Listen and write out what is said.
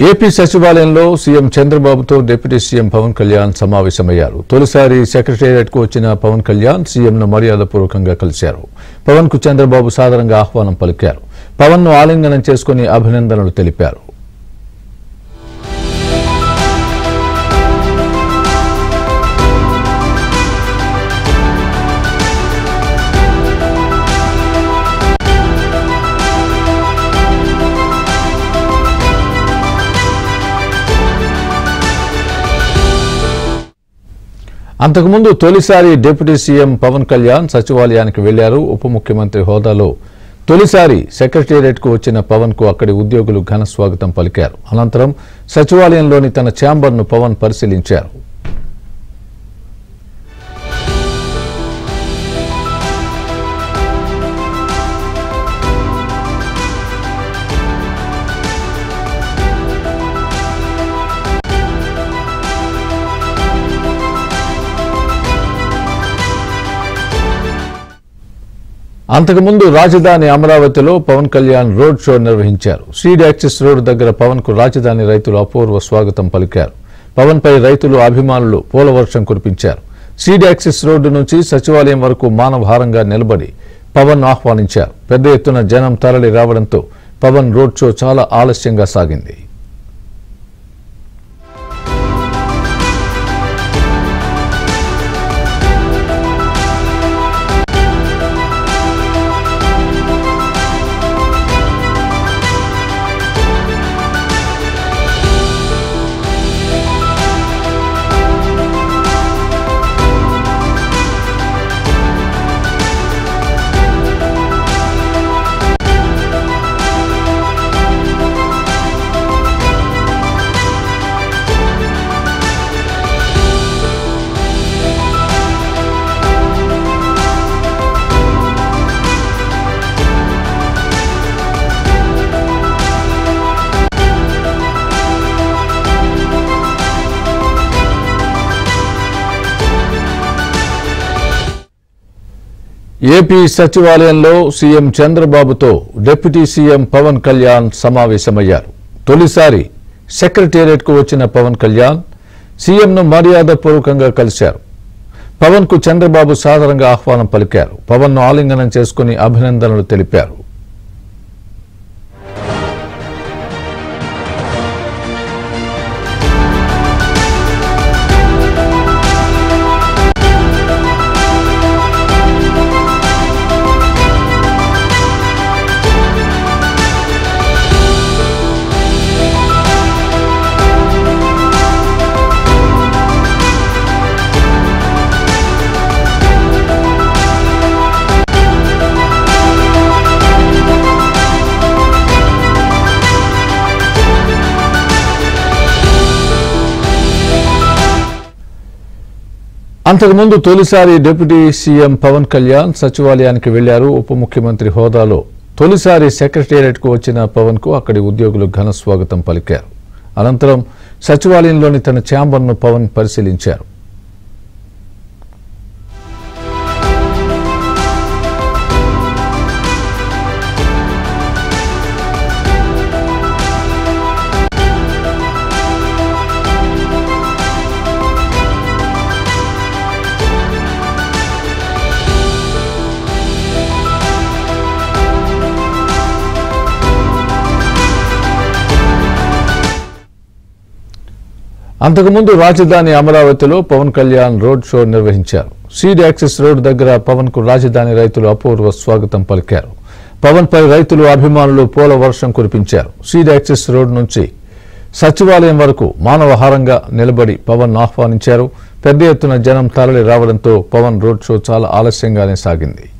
AP సచివాలయంలో CM చంద్రబాబుతో deputy CM Pawan Kalyan సమావేశమయ్యారు తొలిసారి సెక్రటేరియట్కు వచ్చిన పవన్ కళ్యాణ్ సీఎంను మర్యాదపూర్వకంగా కలిశారు పవన్ కు చంద్రబాబు సాదరంగా ఆహ్వానం పలికారు పవన్ ను ఆలింగనం చేసుకుని అభినందనలు తెలిపారు అంతకుముందు తొలిసారి డిప్యూటీ సీఎం పవన్ కళ్యాణ్ సచివాలయానికి వెళ్లారు ఉప ముఖ్యమంత్రి హోదాలో తొలిసారి సెక్రటేరియట్కు వచ్చిన పవన్ కు అక్కడి ఉద్యోగులు ఘన స్వాగతం పలికారు అనంతరం సచివాలయంలోని తన ఛాంబర్ను పవన్ పరిశీలించారు అంతకుముందు రాజధాని అమరావతిలో పవన్ కళ్యాణ్ రోడ్ షో నిర్వహించారు సీడ్ యాక్సిస్ రోడ్ దగ్గర పవన్ కు రాజధాని రైతులు అపూర్వ స్వాగతం పలికారు పవన్ పై రైతులు అభిమానులు పూలవర్షం కురిపించారు సీడ్ యాక్సిస్ రోడ్డు నుంచి సచివాలయం వరకు మానవహారంగా నిలబడి పవన్ ఆహ్వానించారు పెద్ద ఎత్తున జనం తరలి రావడంతో పవన్ రోడ్ షో చాలా ఆలస్యంగా సాగింది ఏపీ సచివాలయంలో సీఎం చంద్రబాబుతో డిప్యూటీ సీఎం పవన్ కళ్యాణ్ సమావేశమయ్యారు తొలిసారి సెక్రటేరియట్కు వచ్చిన పవన్ కళ్యాణ్ సీఎంను మర్యాదపూర్వకంగా కలిశారు పవన్ కు చంద్రబాబు సాదరంగా ఆహ్వానం పలికారు పవన్ ను ఆలింగనం చేసుకుని అభినందనలు తెలిపారు అంతకుముందు తొలిసారి డిప్యూటీ సీఎం పవన్ కళ్యాణ్ సచివాలయానికి వెళ్లారు ఉప ముఖ్యమంత్రి హోదాలో తొలిసారి సెక్రటేరియట్కు వచ్చిన పవన్ కు అక్కడి ఉద్యోగులు ఘన స్వాగతం పలికారు అనంతరం సచివాలయంలోని తన ఛాంబర్ను పవన్ పరిశీలించారు అంతకుముందు రాజధాని అమరావతిలో పవన్ కళ్యాణ్ రోడ్ షో నిర్వహించారు సీడ్ యాక్సిస్ రోడ్ దగ్గర పవన్ కు రాజధాని రైతులు అపూర్వ స్వాగతం పలికారు పవన్ పై రైతులు అభిమానులు పూల వర్షం కురిపించారు సీడ్ యాక్సిస్ రోడ్ నుంచి సచివాలయం వరకు మానవహారంగా నిలబడి పవన్ ఆహ్వానించారు పెద్ద ఎత్తున జనం తరలి రావడంతో పవన్ రోడ్ షో చాలా ఆలస్యంగానే సాగింది